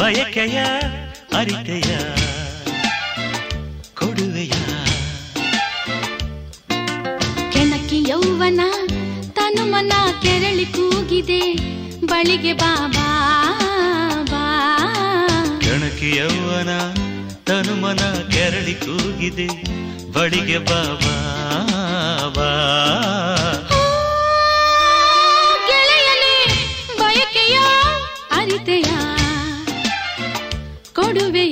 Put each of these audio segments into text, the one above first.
ಬಯಕೆಯ ಅರಿತೆಯ ಕೊಡುವೆಯ ಕೆಣಕಿ ಯೌವನ ತನು ಮನ ಕೆರಳಿ ಕೂಗಿದೆ ಬಳಿಗೆ ಬಾಬಾ ಬಾ ಕೆಣಕಿ ಯೌವನ ತನು ಮನ ಕೆರಳಿ ಕೂಗಿದೆ ಬಳಿಗೆ ಬಾಬಾ ಬಾ ಓ, ಗೆಳೆಯನೇ ಬಯಕೆಯ ಅರಿತೆಯ ಕೊಡುವೆಯ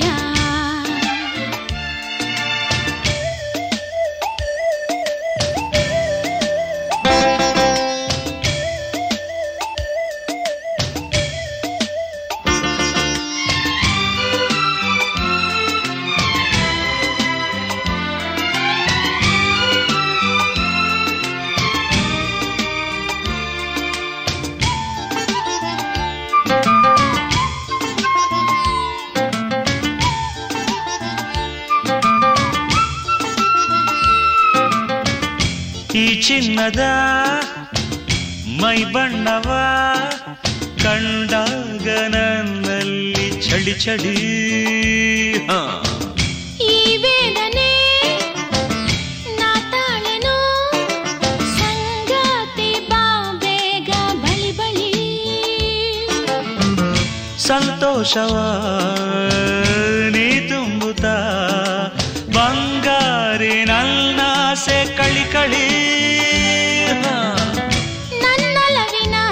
ಈ ಚಿನ್ನದ ಮೈ ಬಣ್ಣವ ಕಂಡಾಗ ನನ್ನಲ್ಲಿ ಚಳಿ ಚಳಿ ಹಾ ಈ ವೇದನೆ ನಾ ತಾಳೆನು ಸಂಗಾತಿ ಬಾ ಬೇಗ ಬಳಿ ಬಳಿ ಸಂತೋಷವ ನೀ ತುಂಬುತ್ತಾ ಬಂಗಾರಿ ನನ್ನಾಸೆ ಕಳಿ ಕಳಿ ಹಾ. ನನ್ನಲವಿನ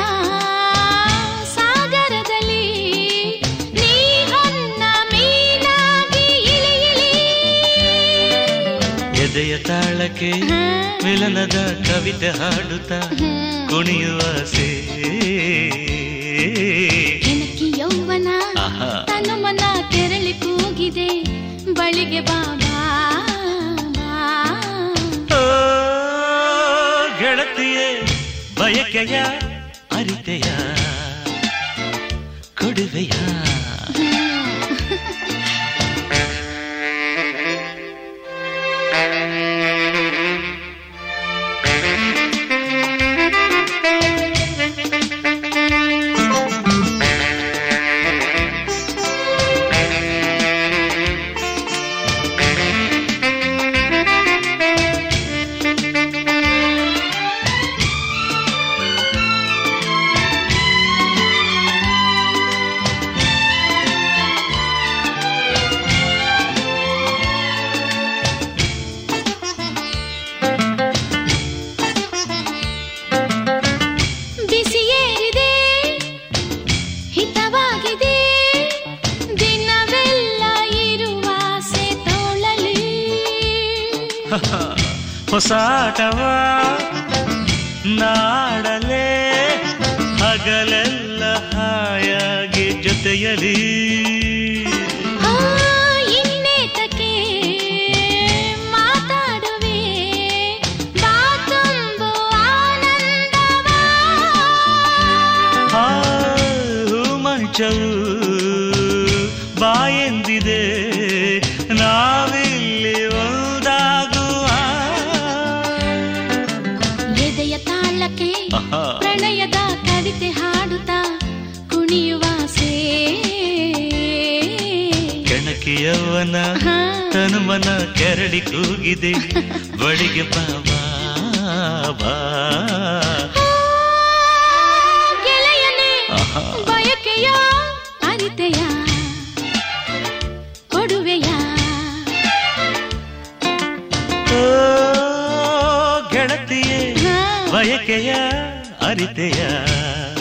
ಸಾಗರದಲ್ಲಿ ನೀ ಹೊನ್ನ ಮೀನಾಗಿ ಇಳಿ ಇಳಿ ಎದೆಯ ತಾಳಕ್ಕೆ ಮಿಲನದ ಕವಿತೆ ಹಾಡುತ್ತಾ ಕುಣಿಯುವ ಸೇ ಕೆಣಕಿ ಯೌವನ ಆಹಾ ತನು ಮನ ಕೆರಳಿ ಕೂಗಿದೆ ಬಳಿಗೆ ಬಾಬಾ ಬಾ. ಓ, ಗೆಳತಿಯೇ ಬಯಕೆಯ ಅರಿತೆಯ ಕೊಡುವೆಯ ಬಿಸಿಯೇರಿದೆ ಹಿತವಾಗಿದೆ ದಿನವೆಲ್ಲ ಇರುವಾಸೆ ತೋಳಲಿ ಹೊಸ ಆಟವ ನಾಡಲೇ ಹಗಲೆಲ್ಲ ಹಾಯಾಗಿ ಜೊತೆಯಲಿ ಆ, ಇನ್ನೇತಕ್ಕೆ ಮಾತಾಡುವೆ ಬಾ ತುಂಬು ಆನಂದವ ಆ ಮಂಚವು ಬಾಯೆಂದಿದೆ ನಾವಿಲ್ಲಿ ಒಂದಾಗುವ ಎದೆಯ ತಾಳಕ್ಕೆ ಆಹಾ. ಪ್ರಣಯದ ಕವಿತೆ ಹಾಡುತ್ತಾ ಕುಣಿಯುವಾಸೆ ಕೆಣಕಿಯವನ ತನುಮನ ಕೆರಳಿ ಕೂಗಿದೆ ಬಳಿಗೆ ಬಾಬಾ ಬಾ ಆ, ಗೆಳೆಯನೇ ಆಹಾ. ಬಯಕೆಯ ಅರಿತೆಯ ಕೊಡುವೆಯ ಓ ಗೆಳತಿಯೇ ಹಾ. ಬಯಕೆಯ ಅರಿತೆಯ